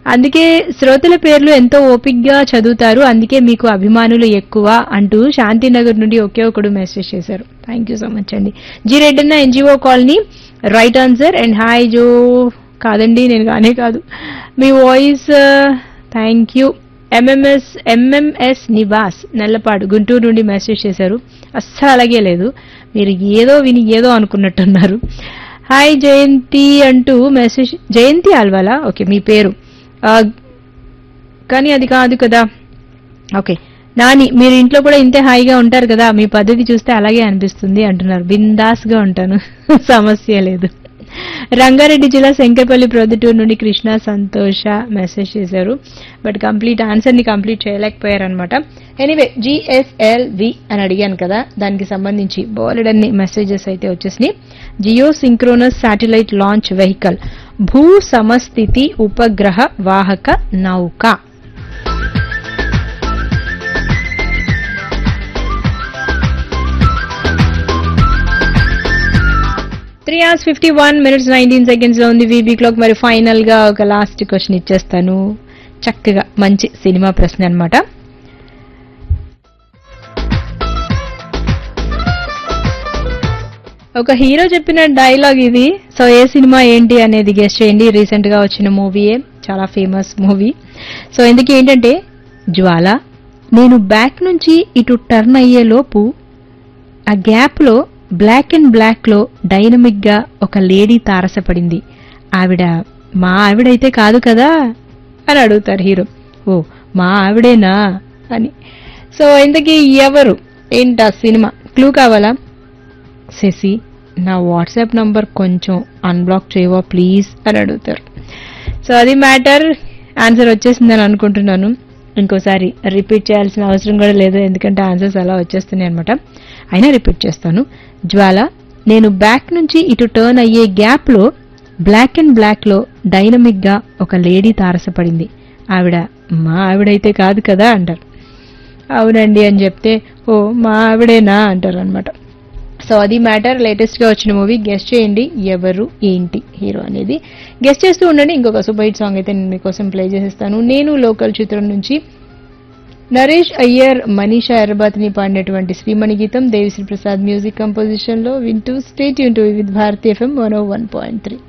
అందుకే శ్రోతల పేర్లు ఎంతో ఓపిగ్గా చదువుతారు అందుకే మీకు అభిమానులు ఎక్కువ అంటూ శాంతినగర్ నుండి ఒకే ఒకడు మెసేజ్ చేశారు థ్యాంక్ యూ సో మచ్ అండి G Reddanna NGO colony right answer and hi Jo కాదండి నేను కానే కాదు మీ voice thank you MMS MMS Nivas Nallapadu Guntur నుండి మెసేజ్ చేశారు అస్సలు అలాగే లేదు మీరు ఏదో విని ఏదో అనుకున్నట్టున్నారు హాయ్ జయంతి అంటూ మెసేజ్ జయంతి ఆల్వాలా ఓకే మీ పేరు ఆ, కానీ అది కాదు కదా ఓకే నాని మీరు ఇంట్లో కూడా ఇంతే హాయిగా ఉంటారు కదా మీ పద్ధతి చూస్తే అలాగే అనిపిస్తుంది అంటున్నారు బిందాస్ గా ఉంటాను సమస్య లేదు రంగారెడ్డి జిల్లా శంకరపల్లి ప్రొద్దుటూరు నుండి కృష్ణ సంతోష మెసేజ్ చేశారు బట్ కంప్లీట్ ఆన్సర్ ని కంప్లీట్ చేయలేకపోయారనమాట ఎనీవే జిఎస్ఎల్ వి అని అడిగాను కదా దానికి సంబంధించి బోలెడన్ని మెసేజెస్ అయితే వచ్చేసినాయి geo synchronous satellite launch vehicle భూ సమస్థితి ఉపగ్రహ వాహక నౌక three hours fifty one minutes nineteen seconds లో ఉంది వీబీ క్లాక్ మరి ఫైనల్ గా ఒక లాస్ట్ క్వశ్చన్ ఇచ్చేస్తాను చక్కగా మంచి సినిమా ప్రశ్న అన్నమాట ఒక హీరో చెప్పిన డైలాగ్ ఇది సో ఏ సినిమా ఏంటి అనేది గెస్ట్ చేయండి రీసెంట్ గా వచ్చిన మూవీయే చాలా ఫేమస్ మూవీ సో ఎందుకు ఏంటంటే జ్వాల నేను బ్యాక్ నుంచి ఇటు టర్న్ అయ్యే లోపు ఆ గ్యాప్ లో బ్లాక్ అండ్ బ్లాక్ లో డైనమిక్ గా ఒక లేడీ తారసపడింది ఆవిడ మా ఆవిడైతే కాదు కదా అని అడుగుతారు హీరో ఓ మా ఆవిడేనా అని సో ఇంతకీ ఎవరు ఏంటా సినిమా క్లూ కావాలా శశి నా వాట్సాప్ నంబర్ కొంచెం అన్బ్లాక్ చేయవా ప్లీజ్ అని అడుగుతారు సో అది మ్యాటర్ ఆన్సర్ వచ్చేసిందని అనుకుంటున్నాను ఇంకోసారి రిపీట్ చేయాల్సిన అవసరం కూడా లేదు ఎందుకంటే ఆన్సర్స్ అలా వచ్చేస్తున్నాయి అనమాట అయినా రిపీట్ చేస్తాను జ్వాల నేను బ్యాక్ నుంచి ఇటు టర్న్ అయ్యే గ్యాప్ లో బ్లాక్ అండ్ బ్లాక్ లో డైనమిక్ గా ఒక లేడీ తారసపడింది ఆవిడ మా ఆవిడైతే కాదు కదా అంటారు అవునండి అని చెప్తే ఓ మా ఆవిడేనా అంటారు అనమాట సో అది మ్యాటర్ లేటెస్ట్ గా వచ్చిన మూవీ గెస్ట్ చేయండి ఎవరు ఏంటి హీరో అనేది గెస్ట్ చేస్తూ ఉండండి ఇంకొక సూపర్ హిట్ సాంగ్ అయితే నేను మీకోసం ప్లే చేసేస్తాను నేను లోకల్ చిత్రం నుంచి నరేష్ అయ్యర్ మనీషా ఎర్రబాతిని పాడినటువంటి శ్రీమణి గీతం దేవిశ్రీ ప్రసాద్ మ్యూజిక్ కంపోజిషన్ లో వింటూ స్టేట్ యూన్ to with Bharathi FM one one point three